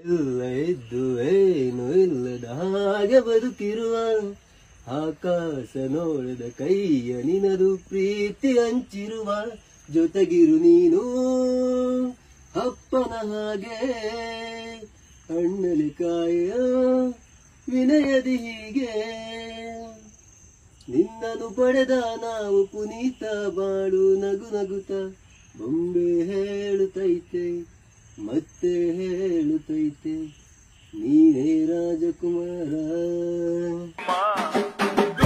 ಎಲ್ಲ ಇದ್ದು ಏನು ಇಲ್ಲದ ಹಾಗೆ ಬದುಕಿರುವ ಆಕಾಶ ನೋಡದ ಕೈಯ ನಿನದು ಪ್ರೀತಿ ಹಂಚಿರುವ ಜೊತೆಗಿರು ನೀನು ಅಪ್ಪನ ಹಾಗೆ ಕಣ್ಣಲ್ಲಿ ಕಾಯ ವಿನಯದಿ ಹೀಗೆ ನಿನ್ನನ್ನು ಪಡೆದ ನಾವು ಪುನೀತ ಬಾಳು ನಗು ನಗುತ್ತ ಬೊಂಬೆ ಹೇಳುತ್ತೈತೆ ಮತ್ತೆ ಹೇಳುತ್ತೈತೆ ನೀನೇ ರಾಜಕುಮಾರ